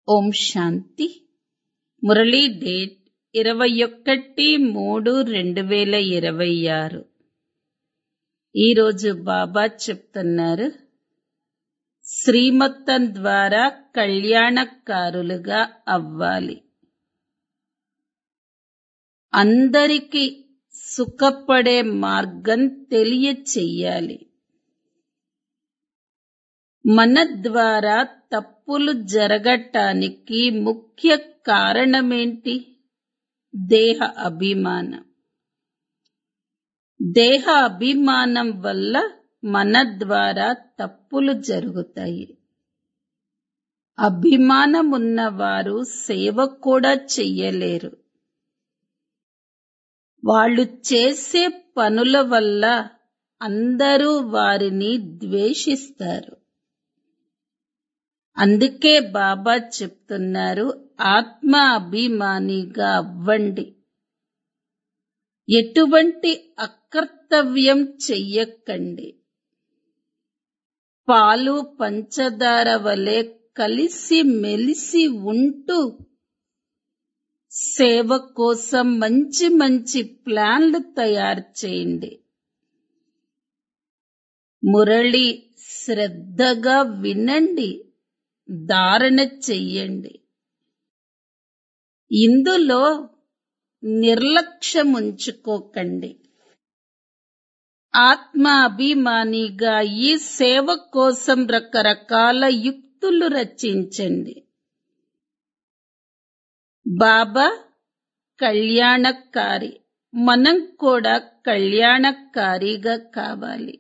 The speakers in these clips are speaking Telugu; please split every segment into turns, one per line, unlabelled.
ఓం శాంతి మురళీ డేట్ ఇరవై ఒకటి మూడు రెండు వేల ఇరవై ఆరు ఈరోజు బాబా చెప్తున్నారు శ్రీమత్తం ద్వారా కళ్యాణకారులుగా అవ్వాలి అందరికీ సుఖపడే మార్గం తెలియచెయ్యాలి మన ద్వారా తప్పులు జరగటానికి ముఖ్య కారణమేంటి దేహ అభిమానం దేహ అభిమానం వల్ల మన ద్వారా తప్పులు జరుగుతాయి అభిమానం ఉన్నవారు సేవ కూడా చెయ్యలేరు వాళ్ళు చేసే పనుల వల్ల అందరూ వారిని ద్వేషిస్తారు అందుకే బాబా చెప్తున్నారు ఆత్మ అభిమానిగా అవ్వండి ఎటువంటి అకర్తవ్యం చెయ్యకండి పాలు పంచదార వలె కలిసి మెలిసి ఉంటూ సేవ కోసం మంచి మంచి ప్లాన్లు తయారు చేయండి మురళి శ్రద్ధగా వినండి ధారణ చెయ్యండి ఇందులో నిర్లక్ష్యం ఉంచుకోకండి ఆత్మ అభిమానిగా ఈ సేవ కోసం రకరకాల యుక్తులు రచించండి బాబా కళ్యాణకారి మనం కూడా కళ్యాణకారిగా కావాలి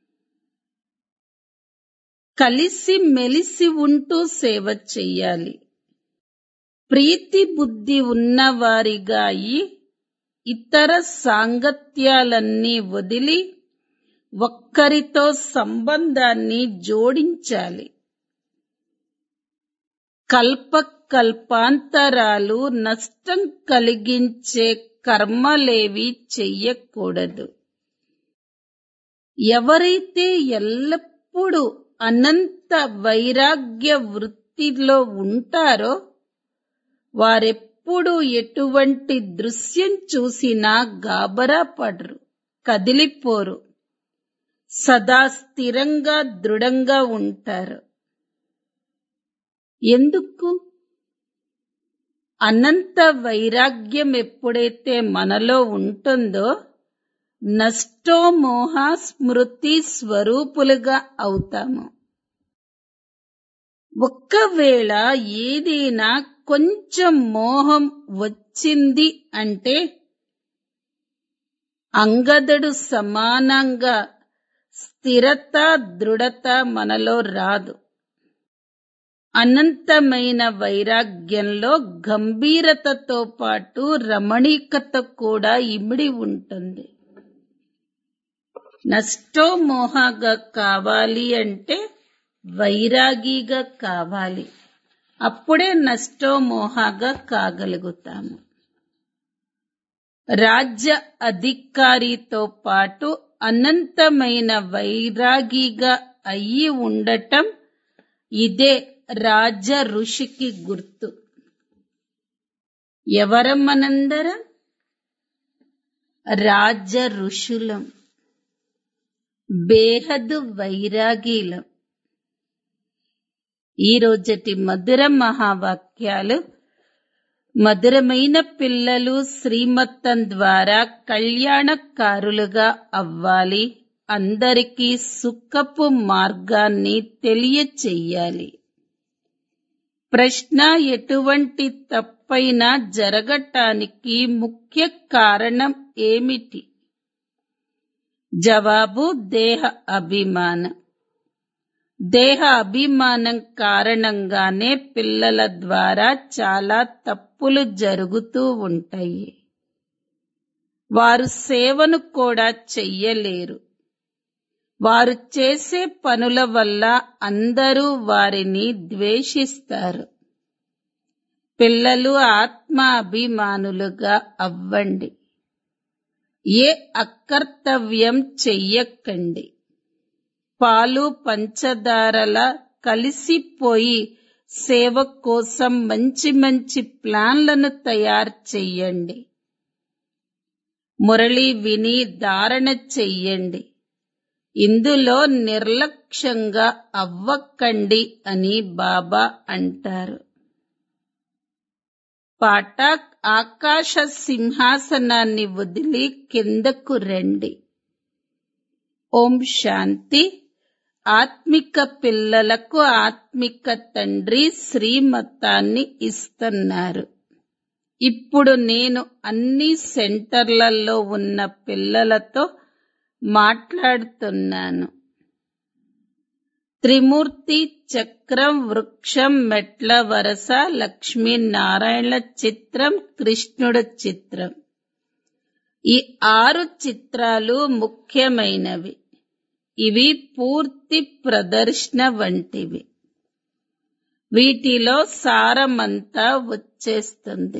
కలిసి మెలిసి ఉంటూ సేవ చెయ్యాలి ప్రీతి బుద్ధి ఉన్నవారిగా అయి ఇతర సాంగత్యాలన్నీ వదిలి ఒక్కరితో సంబంధాన్ని జోడించాలి కల్ప కల్పాంతరాలు నష్టం కలిగించే కర్మలేవి చెయ్యకూడదు ఎవరైతే ఎల్లప్పుడూ అనంత వైరాగ్య వృత్తిలో ఉంటారో వారెప్పుడు ఎటువంటి దృశ్యం చూసినా గాబరా పడరు కదిలిపోరు సదా స్థిరంగా దృఢంగా ఉంటారు ఎందుకు అనంత వైరాగ్యం ఎప్పుడైతే మనలో ఉంటుందో నష్టోమోహ స్మృతి స్వరూపులుగా అవుతాము ఒక్కవేళ ఏదైనా కొంచెం మోహం వచ్చింది అంటే అంగదుడు సమానంగా స్థిరత దృఢత మనలో రాదు అనంతమైన వైరాగ్యంలో గంభీరతతో పాటు రమణీకత కూడా ఇమిడి ఉంటుంది నష్టోమోహగా కావాలి అంటే వైరాగిగా కావాలి అప్పుడే నష్టోమోహగా కాగలుగుతాము రాజ్య అధికారితో పాటు అనంతమైన వైరాగిగా అయ్యి ఉండటం ఇదే రాజ ఋషికి గుర్తు ఎవరం మనందరం రాజ ఋషులం బేహదు వైరాగీలం ఈ రోజటి మధుర మహావాక్యాలు మధురమైన పిల్లలు శ్రీమత్తం ద్వారా కళ్యాణకారులుగా అవ్వాలి అందరికీ సుఖపు మార్గాన్ని తెలియచెయ్యాలి ప్రశ్న ఎటువంటి తప్పైనా జరగటానికి ముఖ్య కారణం ఏమిటి జవాబు దేహ అభిమానం దేహ అభిమానం కారణంగానే పిల్లల ద్వారా చాలా తప్పులు జరుగుతూ ఉంటాయి వారు సేవను కూడా చెయ్యలేరు వారు చేసే పనుల వల్ల అందరూ వారిని ద్వేషిస్తారు పిల్లలు ఆత్మ అభిమానులుగా అవ్వండి ఏ అకర్తవ్యం చెయ్యకండి పాలు పంచదారల కలిసిపోయి సేవ కోసం మంచి మంచి ప్లాన్లను తయారు చెయ్యండి మురళి విని ధారణ చెయ్యండి ఇందులో నిర్లక్ష్యంగా అవ్వకండి అని బాబా అంటారు పాఠక్ ఆకాశ సింహాసనాన్ని వదిలి కిందకు రండి ఓం శాంతి ఆత్మిక పిల్లలకు ఆత్మిక తండ్రి శ్రీమతాన్ని ఇస్తున్నారు ఇప్పుడు నేను అన్ని సెంటర్లలో ఉన్న పిల్లలతో మాట్లాడుతున్నాను త్రిమూర్తి చక్రం వృక్షం మెట్ల వరస లక్ష్మీనారాయణల చిత్రం కృష్ణుడు చిత్రం ఈ ఆరు చిత్రాలు ముఖ్యమైనవి ఇవి పూర్తి ప్రదర్శన వంటివి వీటిలో సారమంతా వచ్చేస్తుంది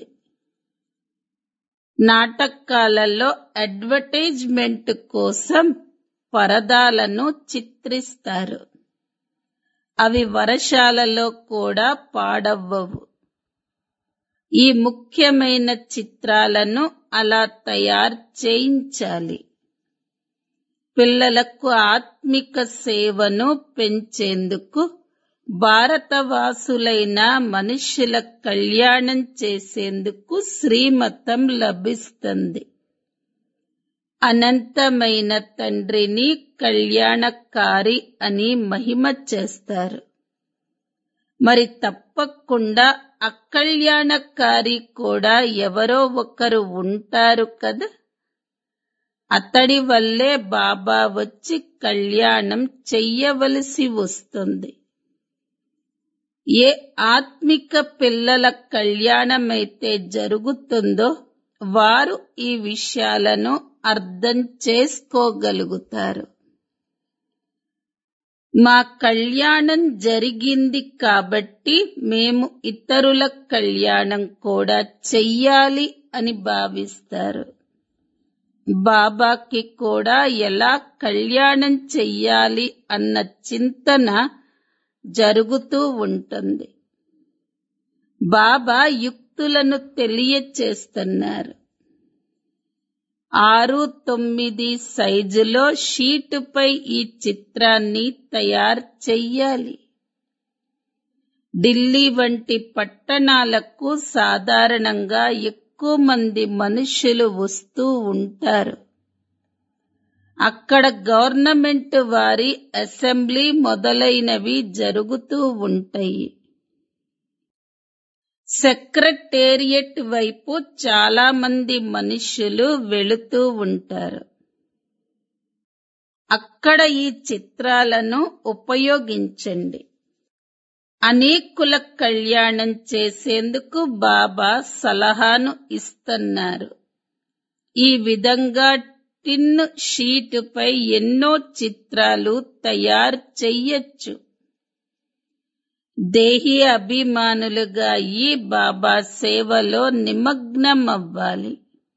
నాటకాలలో అడ్వర్టైజ్మెంట్ కోసం పరదాలను చిత్రిస్తారు అవి వరశాలలో కూడా పాడవ్వవు ఈ ముఖ్యమైన చిత్రాలను అలా తయారు చేయించాలి పిల్లలకు ఆత్మిక సేవను పెంచేందుకు భారతవాసులైన మనుష్యుల కళ్యాణం చేసేందుకు శ్రీమతం లభిస్తుంది అనంతమైన తండ్రిని కళ్యాణకారి అని మహిమ చేస్తారు మరి తప్పకుండా అకళ్యాణకారి కూడా ఎవరో ఒకరు ఉంటారు కదా అతడి వల్లే బాబా వచ్చి కళ్యాణం చెయ్యవలసి వస్తుంది ఏ ఆత్మిక పిల్లల కళ్యాణమైతే జరుగుతుందో వారు ఈ విషయాలను అర్థం చేసుకోగలుగుతారు మా కళ్యాణం జరిగింది కాబట్టి మేము ఇతరుల కళ్యాణం కూడా చెయ్యాలి అని భావిస్తారు బాబాకి కూడా ఎలా కళ్యాణం చెయ్యాలి అన్న చింతన జరుగుతూ ఉంటుంది బాబా యుక్తులను తెలియచేస్తున్నారు ఆరు తొమ్మిది సైజులో షీటుపై ఈ చిత్రాన్ని తయారు చెయ్యాలి ఢిల్లీ వంటి పట్టణాలకు సాధారణంగా ఎక్కువ మంది మనుషులు వస్తూ ఉంటారు అక్కడ గవర్నమెంట్ వారి అసెంబ్లీ మొదలైనవి జరుగుతూ ఉంటాయి సెక్రటేరియట్ వైపు చాలా మంది మనుషులు వెళుతూ ఉంటారు అక్కడ ఈ చిత్రాలను ఉపయోగించండి అనేకుల కళ్యాణం చేసేందుకు బాబా సలహాను ఇస్తున్నారు ఈ విధంగా టిన్ షీటుపై ఎన్నో చిత్రాలు తయారు చెయ్యొచ్చు దేహి అభిమానులుగా ఈ బాబా సేవలో నిమగ్నమవ్వాలి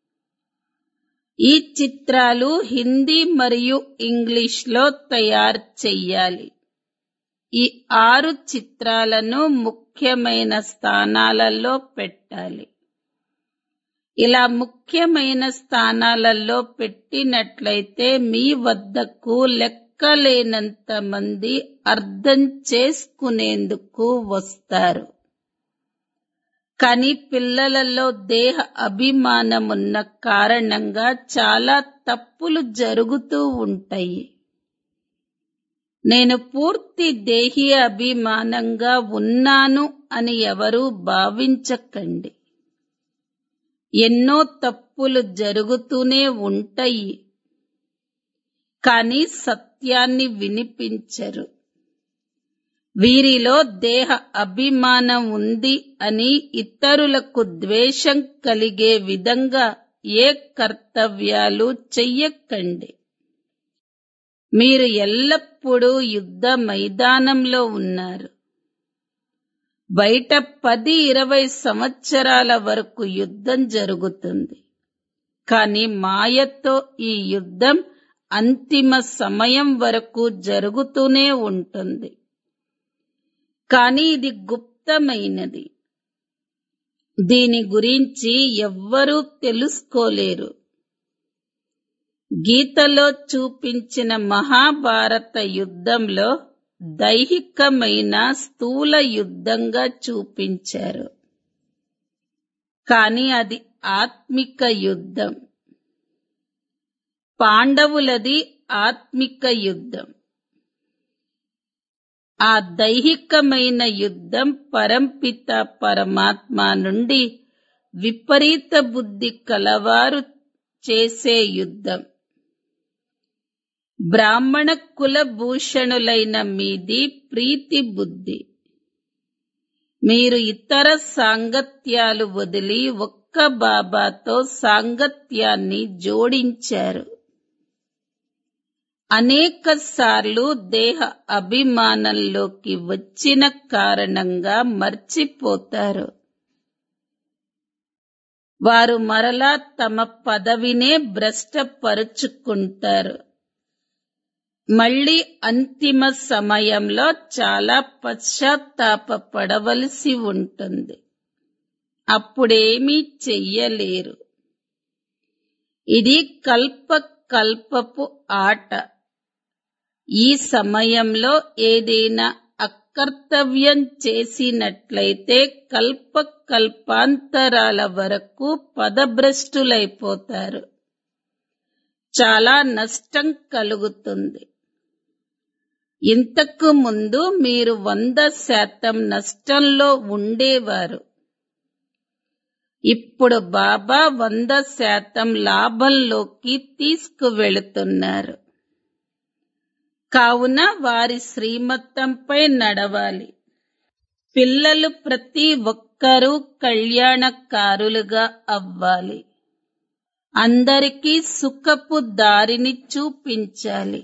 ఈ చిత్రాలు హిందీ మరియు ఇంగ్లీష్లో తయారు చెయ్యాలి ఈ ఆరు చిత్రాలను ముఖ్యమైన స్థానాలలో పెట్టాలి ఇలా ముఖ్యమైన స్థానాలలో పెట్టినట్లయితే మీ వద్దకు లెక్కలేనంత మంది అర్థం చేసుకునేందుకు వస్తారు కానీ పిల్లలలో దేహ అభిమానమున్న కారణంగా చాలా తప్పులు జరుగుతూ ఉంటాయి నేను పూర్తి దేహీ అభిమానంగా ఉన్నాను అని ఎవరూ భావించకండి ఎన్నో తప్పులు జరుగుతూనే ఉంటాయి కానీ సత్యాన్ని వినిపించరు వీరిలో దేహ అభిమానం ఉంది అని ఇతరులకు ద్వేషం కలిగే విధంగా ఏ కర్తవ్యాలు చెయ్యకండి మీరు ఎల్లప్పుడూ యుద్ధ మైదానంలో ఉన్నారు బయట పది ఇరవై సంవత్సరాల వరకు యుద్ధం జరుగుతుంది కానీ మాయతో ఈ యుద్ధం అంతిమ సమయం వరకు జరుగుతూనే ఉంటుంది కానీ ఇది గుప్త గుప్తమైనది దీని గురించి ఎవ్వరూ తెలుసుకోలేరు గీతలో చూపించిన మహాభారత యుద్ధంలో దైహికమైన స్థూల యుద్ధంగా చూపించారు కాని అది ఆత్మిక యుద్ధం పాండవులది ఆత్మిక యుద్ధం ఆ దైహికమైన యుద్ధం పరంపిత పరమాత్మ నుండి విపరీత బుద్ధి కలవారు చేసే యుద్ధం బ్రాహ్మణ కులభూషణులైన మీది ప్రీతి బుద్ధి మీరు ఇతర సాంగత్యాలు వదిలి ఒక్క బాబాతో సాంగత్యాన్ని జోడించారు అనేక సార్లు దేహ అభిమానంలోకి వచ్చిన కారణంగా మర్చిపోతారు వారు మరలా తమ పదవినే భ్రష్టపరుచుకుంటారు మళ్ళీ అంతిమ సమయంలో చాలా పశ్చాత్తాప పడవలసి ఉంటుంది అప్పుడేమీ చెయ్యలేరు ఇది కల్ప కల్పపు ఆట ఈ సమయంలో ఏదైనా అకర్తవ్యం చేసినట్లయితే కల్ప కల్పాంతరాల వరకు పదభ్రష్టులైపోతారు చాలా నష్టం కలుగుతుంది ఇంతకు ముందు మీరు వంద శాతం నష్టంలో ఉండేవారు ఇప్పుడు బాబా వంద శాతం లాభంలోకి తీసుకువెళుతున్నారు కావున వారి శ్రీమతంపై నడవాలి పిల్లలు ప్రతి ఒక్కరూ కళ్యాణకారులుగా అవ్వాలి అందరికీ సుఖపు దారిని చూపించాలి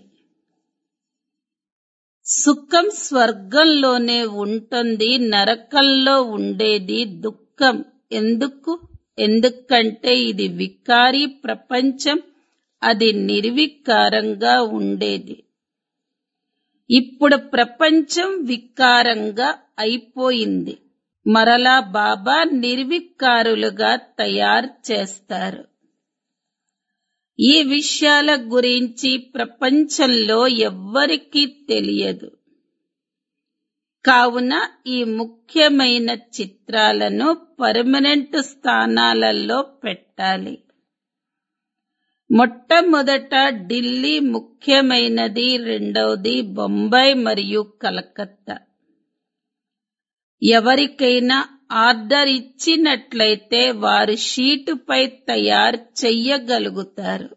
సుఖం స్వర్గంలోనే ఉంటుంది నరకంలో ఉండేది దుఃఖం ఎందుకు ఎందుకంటే ఇది వికారి ప్రపంచం అది నిర్వికారంగా ఉండేది ఇప్పుడు ప్రపంచం వికారంగా అయిపోయింది మరలా బాబా నిర్వికారులుగా తయారు చేస్తారు ఈ విషయాల గురించి ప్రపంచంలో ఎవ్వరికీ తెలియదు కావున ఈ ముఖ్యమైన చిత్రాలను పర్మనెంట్ స్థానాలలో పెట్టాలి మొట్టమొదట ఢిల్లీ ముఖ్యమైనది రెండవది బొంబాయి మరియు కలకత్తా ఎవరికైనా ఆర్డర్ ఇచ్చినట్లయితే వారు షీటుపై తయారు చెయ్యగలుగుతారు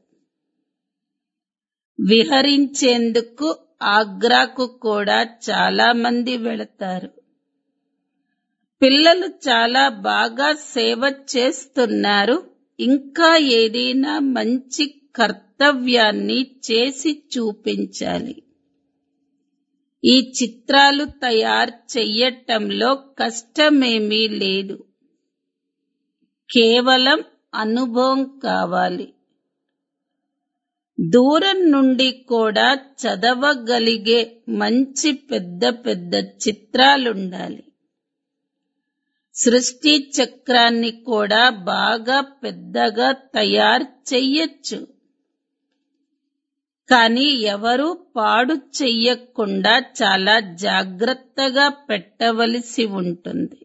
విహరించేందుకు ఆగ్రాకు కూడా చాలా మంది వెళతారు పిల్లలు చాలా బాగా సేవ చేస్తున్నారు ఇంకా ఏదైనా మంచి కర్తవ్యాన్ని చేసి చూపించాలి ఈ చిత్రాలు తయారు చెయ్యటంలో కష్టమేమీ లేదు కేవలం అనుభవం కావాలి దూరం నుండి కూడా చదవగలిగే మంచి పెద్ద పెద్ద చిత్రాలుండాలి సృష్టి చక్రాన్ని కూడా బాగా పెద్దగా తయారు చెయ్యొచ్చు కానీ ఎవరూ పాడు చెయ్యకుండా చాలా జాగ్రత్తగా పెట్టవలసి ఉంటుంది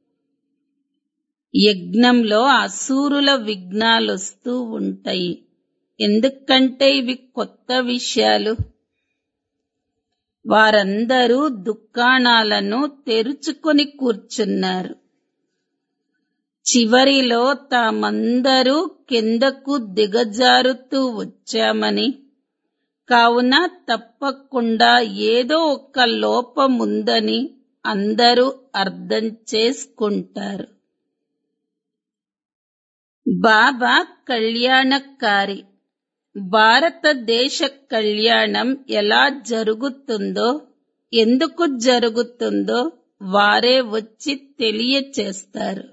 యజ్ఞంలో అసూరుల విఘ్నాలొస్తూ ఉంటాయి ఎందుకంటే ఇవి కొత్త విషయాలు వారందరూ దుకాణాలను తెరుచుకొని కూర్చున్నారు చివరిలో తామందరూ కిందకు దిగజారుతూ వచ్చామని కావున తప్పకుండా ఏదో ఒక లోపముందని అందరూ అర్థం చేసుకుంటారు బాబా కళ్యాణకారి భారతదేశ కళ్యాణం ఎలా జరుగుతుందో ఎందుకు జరుగుతుందో వారే వచ్చి తెలియచేస్తారు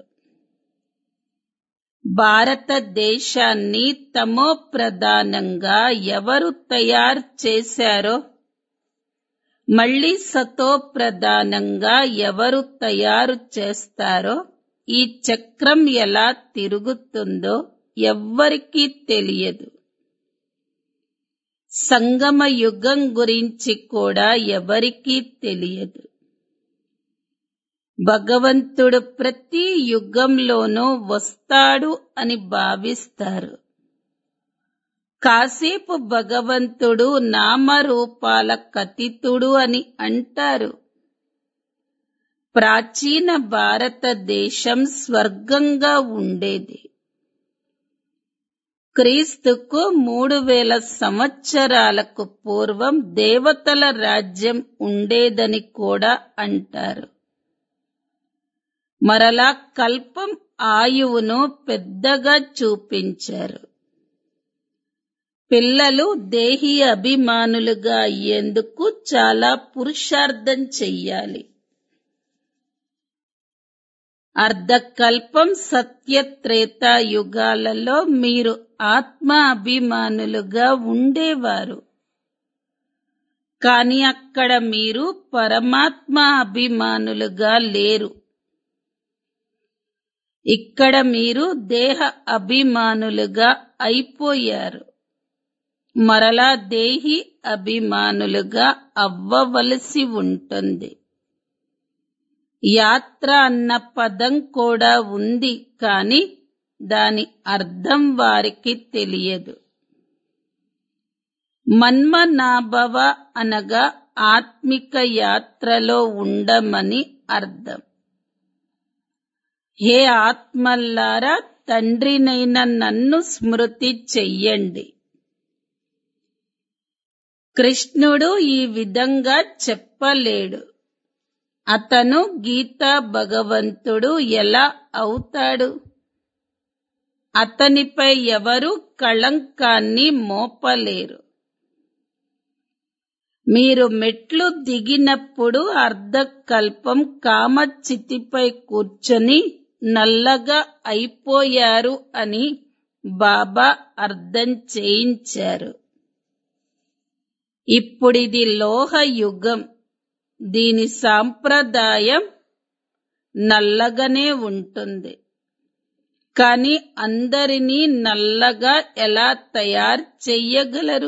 భారతదేశాన్ని తమో ప్రధానంగా ఎవరు తయారు చేశారో మళ్ళీ సతో ప్రధానంగా ఎవరు తయారు చేస్తారో ఈ చక్రం ఎలా తిరుగుతుందో ఎవ్వరికీ తెలియదు సంగమ యుగం గురించి కూడా ఎవరికీ తెలియదు భగవంతుడు ప్రతి యుగంలోనూ వస్తాడు అని భావిస్తారు కాసేపు భగవంతుడు నామరూపాల కతితుడు అని అంటారు ప్రాచీన భారతదేశం స్వర్గంగా ఉండేది క్రీస్తుకు మూడు వేల సంవత్సరాలకు పూర్వం దేవతల రాజ్యం ఉండేదని కూడా అంటారు మరలా కల్పం ఆయువును పెద్దగా చూపించారు పిల్లలు దేహి అభిమానులుగా అయ్యేందుకు చాలా పురుషార్థం చెయ్యాలి అర్ధకల్పం సత్యత్రేత యుగాలలో మీరు ఆత్మ అభిమానులుగా ఉండేవారు కాని అక్కడ మీరు పరమాత్మ అభిమానులుగా లేరు ఇక్కడ మీరు దేహ అభిమానులుగా అయిపోయారు మరలా దేహి అభిమానులుగా అవ్వవలసి ఉంటుంది యాత్ర అన్న పదం కూడా ఉంది కాని దాని అర్థం వారికి తెలియదు మన్మనాభవ అనగా ఆత్మిక యాత్రలో ఉండమని అర్థం హే ఆత్మల్లారా తండ్రినైన నన్ను స్మృతి చెయ్యండి కృష్ణుడు ఈ విధంగా చెప్పలేడు అతను గీతా భగవంతుడు ఎలా అవుతాడు అతనిపై ఎవరు కళంకాన్ని మోపలేరు మీరు మెట్లు దిగినప్పుడు అర్ధకల్పం కామచితిపై కూర్చొని నల్లగా అయిపోయారు అని బాబా అర్థం చేయించారు ఇప్పుడిది లోహ యుగం దీని సాంప్రదాయం నల్లగానే ఉంటుంది కాని అందరినీ నల్లగా ఎలా తయారు చెయ్యగలరు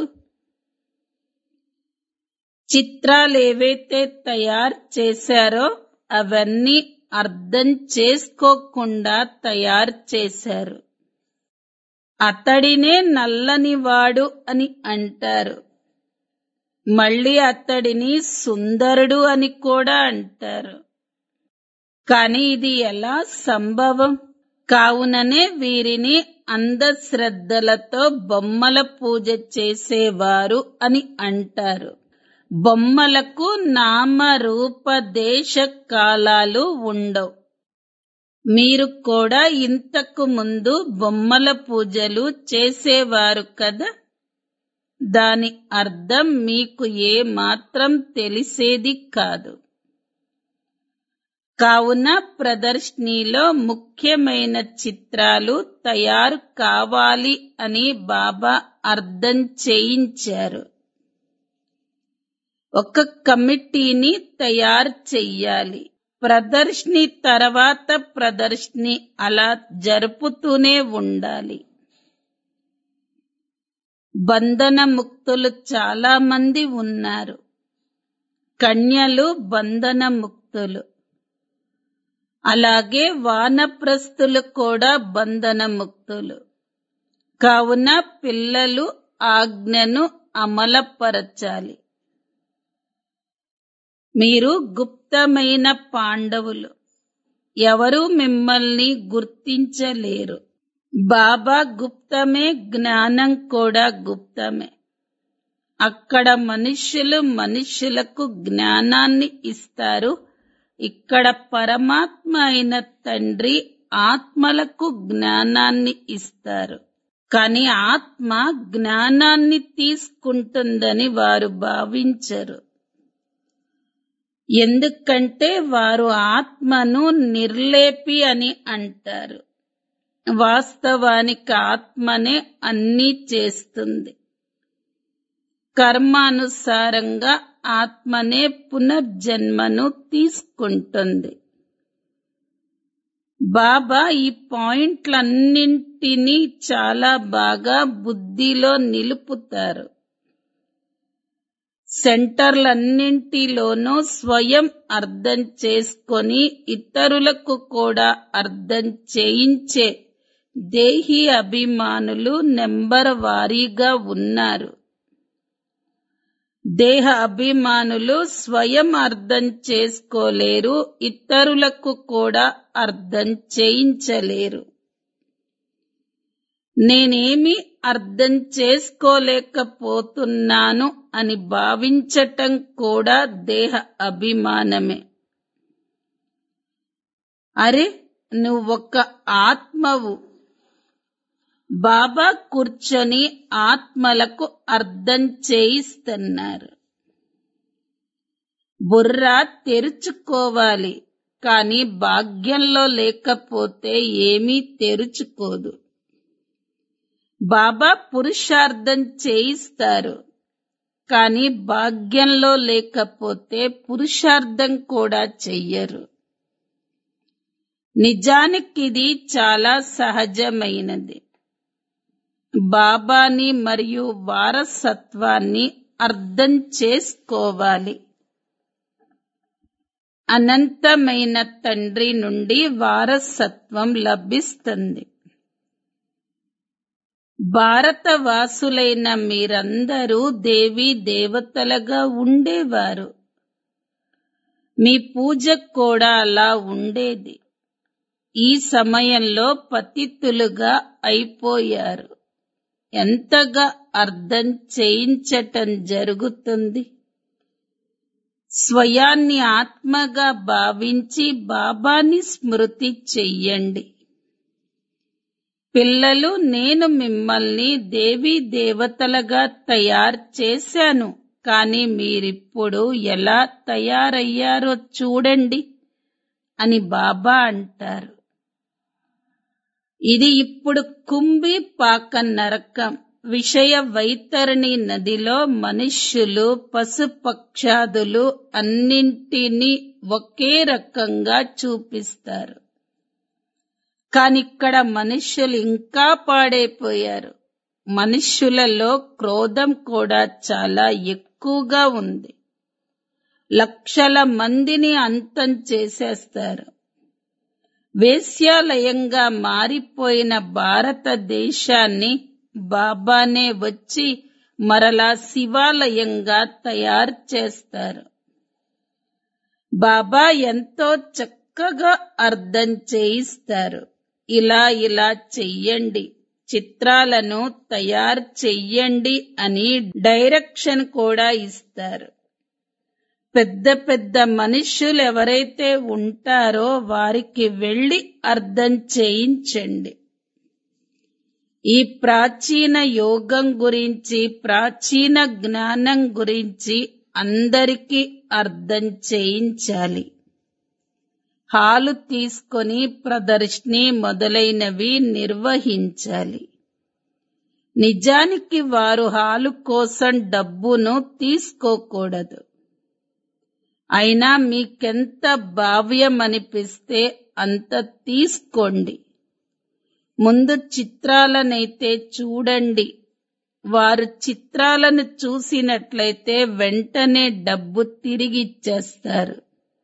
చిత్రాలు ఏవైతే తయారు చేశారో అవన్నీ అర్థం చేసుకోకుండా తయారు చేశారు అతడినే నల్లనివాడు అని అంటారు మళ్ళీ అతడిని సుందరుడు అని కూడా అంటారు కాని ఇది ఎలా సంభవం కావుననే వీరిని అంధశ్రద్ధలతో బొమ్మల పూజ చేసేవారు అని అంటారు బొమ్మలకు నామ రూప దేశ కాలాలు ఉండవు మీరు కూడా ఇంతకు ముందు బొమ్మల పూజలు చేసేవారు కదా దాని అర్థం మీకు ఏ మాత్రం తెలిసేది కాదు కావున ప్రదర్శనలో ముఖ్యమైన చిత్రాలు తయారు కావాలి అని బాబా అర్థం చేయించారు ఒక కమిటీని తయారు చెయ్యాలి ప్రదర్శని తర్వాత ప్రదర్శని అలా జరుపుతూనే ఉండాలి బంధన ముక్తులు చాలా మంది ఉన్నారు కన్యలు బంధన ముక్తులు అలాగే వానప్రస్తులు కూడా బంధన ముక్తులు కావున పిల్లలు ఆజ్ఞను అమలపరచాలి మీరు గుప్తమైన పాండవులు ఎవరు మిమ్మల్ని గుర్తించలేరు బాబా గుప్తమే జ్ఞానం కూడా గుప్తమే అక్కడ మనుష్యులు మనుష్యులకు జ్ఞానాన్ని ఇస్తారు ఇక్కడ పరమాత్మ అయిన తండ్రి ఆత్మలకు జ్ఞానాన్ని ఇస్తారు కాని ఆత్మ జ్ఞానాన్ని తీసుకుంటుందని వారు భావించరు ఎందుకంటే వారు ఆత్మను నిర్లేపి అని అంటారు వాస్తవానికి ఆత్మనే అన్నీ చేస్తుంది కర్మానుసారంగా ఆత్మనే పునర్జన్మను తీసుకుంటుంది బాబా ఈ పాయింట్లన్నింటినీ చాలా బాగా బుద్ధిలో నిలుపుతారు సెంటర్లన్నింటిలోనూ స్వయం అర్థం చేసుకొని ఇతరులకు కూడా అర్థం చేయించే దేహి అభిమానులు నెంబర్ వారీగా ఉన్నారు దేహ అభిమానులు స్వయం అర్థం చేసుకోలేరు ఇతరులకు కూడా అర్థం చేయించలేరు నేనేమి అర్థం చేసుకోలేకపోతున్నాను అని భావించటం కూడా దేహ అభిమానమే అరే నువ్వొక్క ఆత్మవు బాబా కూర్చొని ఆత్మలకు అర్థం చేయిస్తున్నారు బుర్ర తెరుచుకోవాలి కాని భాగ్యంలో లేకపోతే ఏమీ తెరుచుకోదు బాబా పురుషార్థం చేయిస్తారు కాని భాగ్యంలో లేకపోతే పురుషార్థం కూడా చెయ్యరు నిజానికిది చాలా సహజమైనది బాబాని మరియు వారసత్వాన్ని అర్థం చేసుకోవాలి అనంతమైన తండ్రి నుండి వారసత్వం లభిస్తుంది భారతవాసులైన మీరందరూ దేవీ దేవతలుగా ఉండేవారు మీ పూజ కూడా అలా ఉండేది ఈ సమయంలో పతితులుగా అయిపోయారు ఎంతగా అర్థం చేయించటం జరుగుతుంది స్వయాన్ని ఆత్మగా భావించి బాబాని స్మృతి చెయ్యండి పిల్లలు నేను మిమ్మల్ని దేవీ దేవతలుగా తయారు చేశాను కానీ మీరిప్పుడు ఎలా తయారయ్యారో చూడండి అని బాబా అంటారు ఇది ఇప్పుడు కుంభి పాక నరకం విషయ వైతరణి నదిలో మనుష్యులు పశుపక్షాదులు అన్నింటినీ ఒకే రకంగా చూపిస్తారు కానిక్కడ మనుష్యులు ఇంకా పాడైపోయారు మనుష్యులలో క్రోధం కూడా చాలా ఎక్కువగా ఉంది లక్షల మందిని అంతం చేసేస్తారు వేశ్యాలయంగా మారిపోయిన భారతదేశాన్ని బాబానే వచ్చి మరలా శివాలయంగా తయారు చేస్తారు బాబా ఎంతో చక్కగా అర్థం చేయిస్తారు ఇలా ఇలా చెయ్యండి చిత్రాలను తయారు చెయ్యండి అని డైరెక్షన్ కూడా ఇస్తారు పెద్ద పెద్ద మనుష్యులు ఎవరైతే ఉంటారో వారికి వెళ్ళి అర్థం చేయించండి ఈ ప్రాచీన యోగం గురించి ప్రాచీన జ్ఞానం గురించి అందరికీ అర్థం చేయించాలి హాలు తీసుకొని ప్రదర్శిని మొదలైనవి నిర్వహించాలి నిజానికి వారు హాలు కోసం డబ్బును తీసుకోకూడదు అయినా మీకెంత భావ్యమనిపిస్తే అంత తీసుకోండి ముందు చిత్రాలనైతే చూడండి వారు చిత్రాలను చూసినట్లయితే వెంటనే డబ్బు తిరిగి ఇచ్చేస్తారు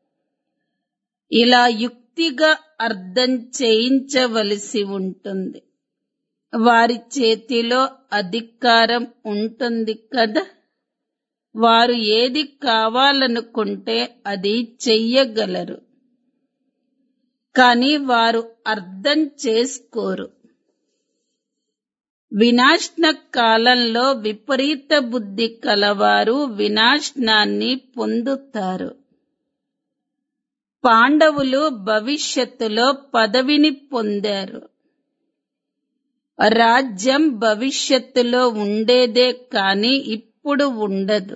ఇలా యుక్తిగా అర్థం చేయించవలసి ఉంటుంది వారి చేతిలో అధికారం ఉంటుంది కదా వారు ఏది కావాలనుకుంటే అది చెయ్యగలరు కానీ వారు అర్థం చేసుకోరు వినాశన కాలంలో విపరీత బుద్ధి కలవారు వినాశనాన్ని పొందుతారు పాండవులు భవిష్యత్తులో పదవిని పొందారు రాజ్యం భవిష్యత్తులో ఉండేదే కాని ఇప్పుడు ఉండదు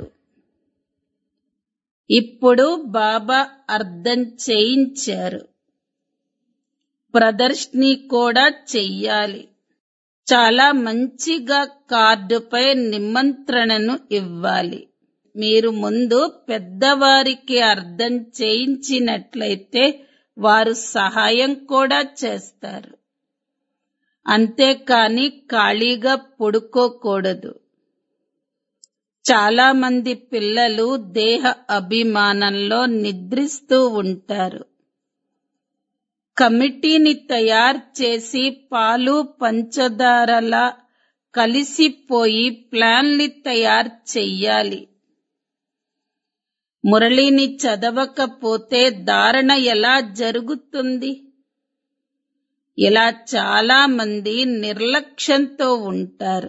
ఇప్పుడు బాబా అర్థం చేయించారు ప్రదర్శిని కూడా చెయ్యాలి చాలా మంచిగా కార్డుపై నిమంత్రణను ఇవ్వాలి మీరు ముందు పెద్దవారికి అర్థం చేయించినట్లయితే వారు సహాయం కూడా చేస్తారు అంతేకాని ఖాళీగా పడుకోకూడదు చాలా మంది పిల్లలు దేహ అభిమానంలో నిద్రిస్తూ ఉంటారు కమిటీని తయారు చేసి పాలు పంచదారలా కలిసిపోయి ప్లాన్లు తయారు చెయ్యాలి మురళిని చదవకపోతే ధారణ ఎలా జరుగుతుంది ఇలా చాలా మంది నిర్లక్ష్యంతో ఉంటారు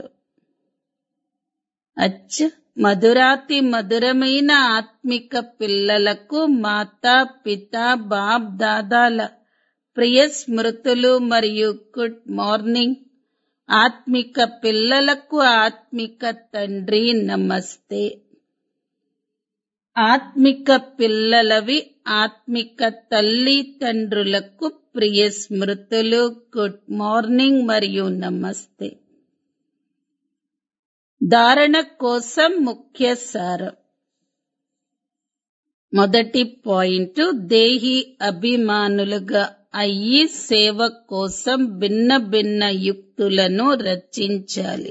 అచ్చ మధురాతి మధురమైన ఆత్మిక పిల్లలకు మాతా పిత బాప్ దాదాల ప్రియ స్మృతులు మరియు గుడ్ మార్నింగ్ ఆత్మిక పిల్లలకు ఆత్మిక తండ్రి నమస్తే ఆత్మిక పిల్లలవి ఆత్మిక తల్లి తండ్రులకు ప్రియ స్మృతులు గుడ్ మార్నింగ్ మరియు నమస్తే ధారణ కోసం ముఖ్య సారం మొదటి పాయింట్ దేహి అభిమానులుగా అయ్యి సేవ కోసం భిన్న భిన్న యుక్తులను రచించాలి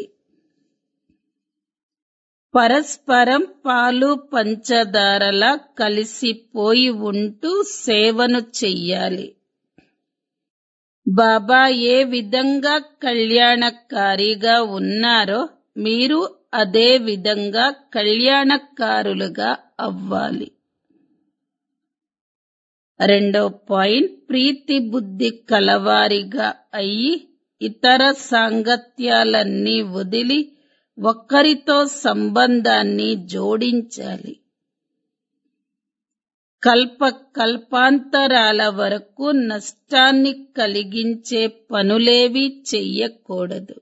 పరస్పరం పాలు పంచదారలా కలిసిపోయి ఉంటూ సేవను చెయ్యాలి బాబా ఏ విధంగా కళ్యాణకారిగా ఉన్నారో మీరు అదే విధంగా కళ్యాణకారులుగా అవ్వాలి రెండో పాయింట్ ప్రీతి బుద్ధి కలవారిగా అయ్యి ఇతర సాంగత్యాలన్నీ వదిలి ఒక్కరితో సంబంధాన్ని జోడించాలి కల్ప కల్పాంతరాల వరకు నష్టాన్ని కలిగించే పనులేవి చెయ్యకూడదు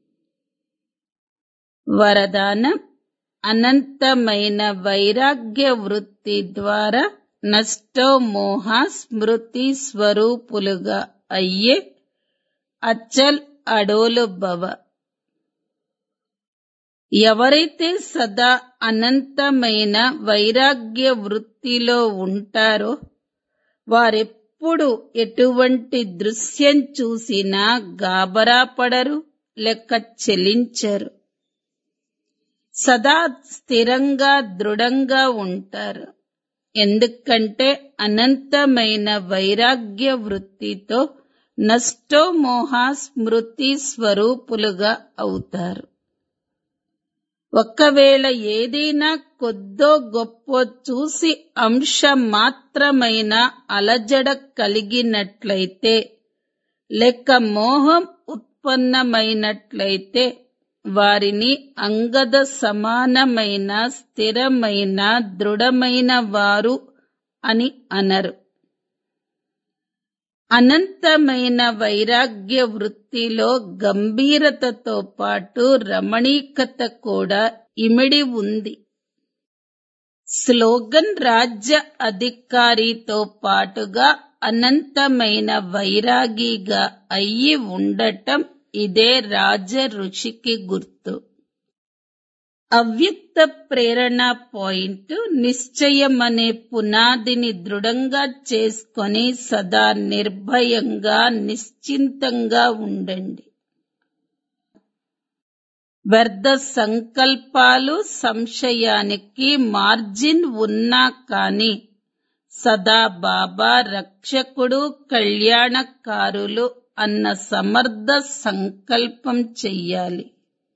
వరదానం అనంతమైన వైరాగ్య వృత్తి ద్వారా నష్టో మోహ స్మృతి స్వరూపులుగా అయ్యే అచ్చల్ అడోలు భవ ఎవరైతే సదా అనంతమైన వైరాగ్య వృత్తిలో ఉంటారో వారెప్పుడు ఎటువంటి దృశ్యం చూసినా గాబరా పడరు లెక్క చెలించరు సదా స్థిరంగా దృఢంగా ఉంటారు ఎందుకంటే అనంతమైన వైరాగ్య వృత్తితో నష్టో మోహ స్మృతి స్వరూపులుగా అవుతారు ఒకవేళ ఏదైనా కొద్దో గొప్ప చూసి అంశ మాత్రమైన అలజడ కలిగినట్లయితే లేక మోహం ఉత్పన్నమైనట్లయితే వారిని అంగద సమానమైన స్థిరమైన దృఢమైన వారు అని అనరు అనంతమైన వైరాగ్య వృత్తిలో గంభీరతతో పాటు రమణీకత కూడా ఇమిడి ఉంది స్లోగన్ రాజ్య అధికారితో పాటుగా అనంతమైన వైరాగిగా అయ్యి ఉండటం ఇదే రాజ ఋషికి గుర్తు అవ్యక్త ప్రేరణ పాయింట్ నిశ్చయం అనే పునాదిని దృఢంగా చేసుకొని సదా నిర్భయంగా నిశ్చింతంగా ఉండండి వ్యర్థ సంకల్పాలు సంశయానికి మార్జిన్ ఉన్నా కాని సదా బాబా రక్షకుడు కళ్యాణకారులు అన్న సమర్థ సంకల్పం చెయ్యాలి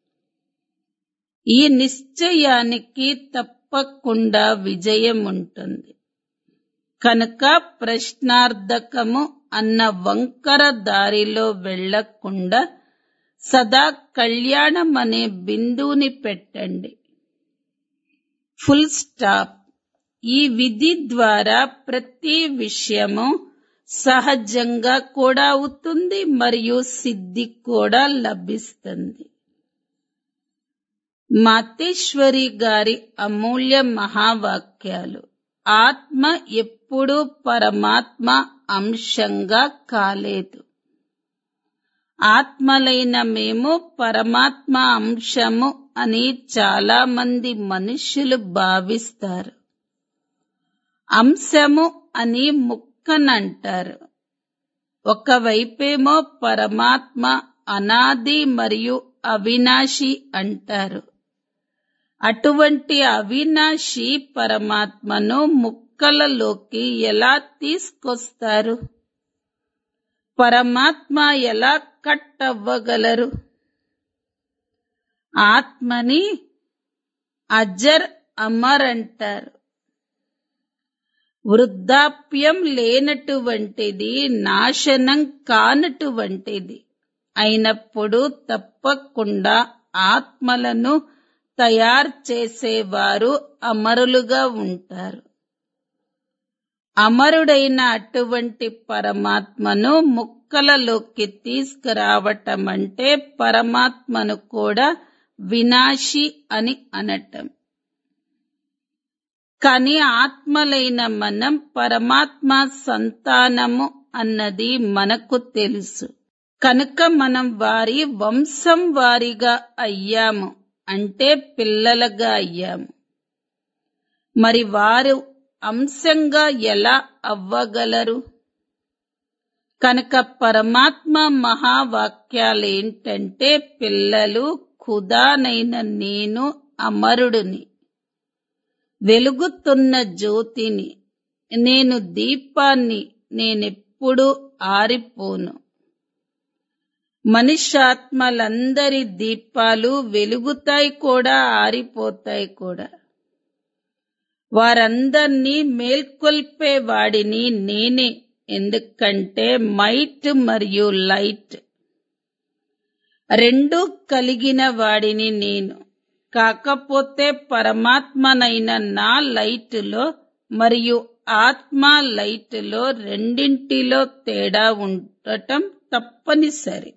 ఈ నిశ్చయానికి తప్పకుండా విజయం ఉంటుంది కనుక ప్రశ్నార్థకము అన్న వంకర దారిలో వెళ్లకుండా సదా కళ్యాణం అనే బిందువుని పెట్టండి ఫుల్ స్టాప్ ఈ విధి ద్వారా ప్రతి విషయము సహజంగా కూడా అవుతుంది మరియు సిద్ధి కూడా లభిస్తుంది మాతేశ్వరి గారి అమూల్య మహావాక్యాలు ఆత్మ ఎప్పుడూ పరమాత్మ అంశంగా కాలేదు ఆత్మలైన మేము పరమాత్మ అంశము అని చాలా మంది మనుషులు భావిస్తారు అంశము అని ముక్కనంటారు ఒకవైపేమో పరమాత్మ అనాది మరియు అవినాశి అంటారు అటువంటి అవినాశి పరమాత్మను ముక్కలలోకి ఎలా తీసుకొస్తారు పరమాత్మ ఎలా కట్ అవ్వగలరు ఆత్మని అజర్ అమర్ అంటారు వృద్ధాప్యం లేనటువంటిది నాశనం కానటువంటిది అయినప్పుడు తప్పకుండా ఆత్మలను తయారు చేసేవారు అమరులుగా ఉంటారు అమరుడైన అటువంటి పరమాత్మను ముక్కలలోకి తీసుకురావటం అంటే పరమాత్మను కూడా వినాశి అని అనటం కాని ఆత్మలైన మనం పరమాత్మ సంతానము అన్నది మనకు తెలుసు కనుక మనం వారి వంశం వారిగా అయ్యాము అంటే పిల్లలుగా అయ్యాము మరి వారు అంశంగా ఎలా అవ్వగలరు కనుక పరమాత్మ మహావాక్యాలేంటంటే పిల్లలు ఖుదానైన నేను అమరుడిని వెలుగుతున్న జ్యోతిని నేను దీపాన్ని నేనెప్పుడు ఆరిపోను మనుష్యాత్మలందరి దీపాలు వెలుగుతాయి కూడా ఆరిపోతాయి కూడా వారందర్నీ మేల్కొల్పే వాడిని నేనే ఎందుకంటే మైట్ మరియు లైట్ రెండు కలిగిన వాడిని నేను కాకపోతే పరమాత్మనైన నా లైట్లో మరియు ఆత్మ లైట్లో రెండింటిలో తేడా ఉండటం తప్పనిసరి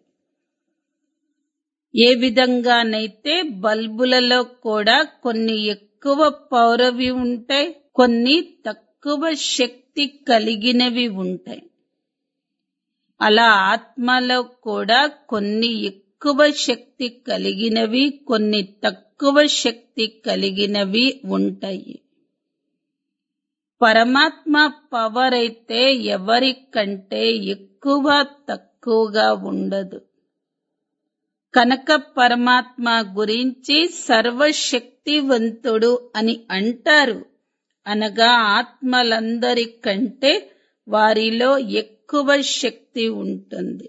ఏ విధంగానైతే బల్బులలో కూడా కొన్ని ఎక్కువ పౌరవి ఉంటాయి కొన్ని తక్కువ శక్తి కలిగినవి ఉంటాయి అలా ఆత్మలో కూడా కొన్ని ఎక్కువ శక్తి కలిగినవి కొన్ని తక్కువ శక్తి కలిగినవి ఉంటాయి పరమాత్మ పవర్ అయితే ఎవరికంటే ఎక్కువ తక్కువగా ఉండదు కనుక పరమాత్మ గురించి సర్వశక్తివంతుడు అని అంటారు అనగా ఆత్మలందరికంటే వారిలో ఎక్కువ శక్తి ఉంటుంది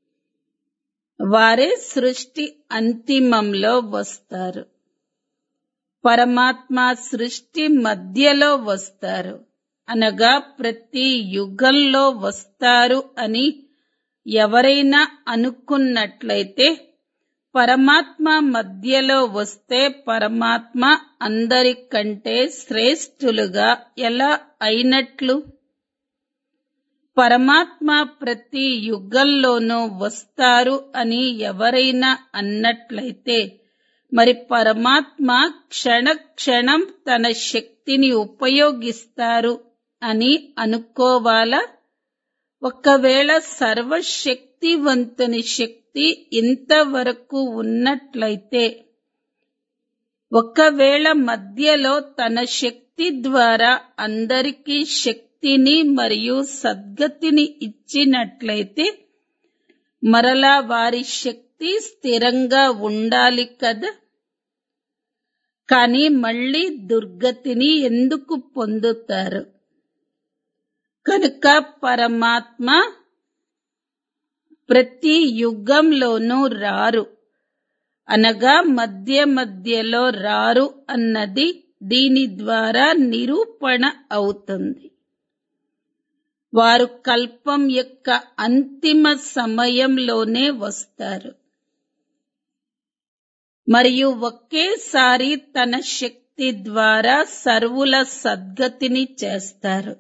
వారే సృష్టి అంతిమంలో వస్తారు పరమాత్మ సృష్టి మధ్యలో వస్తారు అనగా ప్రతి యుగంలో వస్తారు అని ఎవరైనా అనుకున్నట్లయితే పరమాత్మ మధ్యలో వస్తే పరమాత్మ అందరికంటే శ్రేష్ఠులుగా ఎలా అయినట్లు పరమాత్మ ప్రతి యుగంలోనూ వస్తారు అని ఎవరైనా అన్నట్లయితే మరి పరమాత్మ క్షణ క్షణం తన శక్తిని ఉపయోగిస్తారు అని అనుకోవాలా ఒకవేళ సర్వశక్తివంతుని శక్తి ఇంతవరకు ఉన్నట్లయితే ఒకవేళ మధ్యలో తన శక్తి ద్వారా అందరికీ శక్తిని మరియు సద్గతిని ఇచ్చినట్లయితే మరలా వారి శక్తి స్థిరంగా ఉండాలి కదా కానీ మళ్ళీ దుర్గతిని ఎందుకు పొందుతారు కనుక పరమాత్మ ప్రతి యుగంలోనూ రారు అనగా మధ్య మధ్యలో రారు అన్నది దీని ద్వారా నిరూపణ అవుతుంది వారు కల్పం యొక్క అంతిమ సమయంలోనే వస్తారు మరియు ఒకేసారి తన శక్తి ద్వారా సర్వుల సద్గతిని చేస్తారు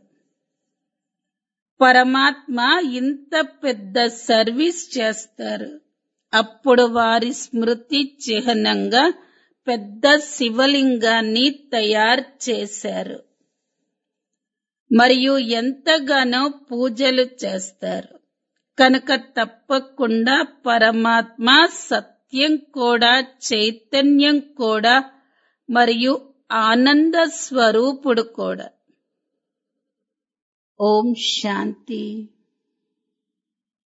పరమాత్మ ఇంత పెద్ద సర్వీస్ చేస్తారు అప్పుడు వారి స్మృతి చిహ్నంగా పెద్ద శివలింగాన్ని తయారు చేశారు మరియు ఎంతగానో పూజలు చేస్తారు కనుక తప్పకుండా పరమాత్మ సత్యం కూడా చైతన్యం కూడా మరియు ఆనంద స్వరూపుడు కూడా ఓం శాంతి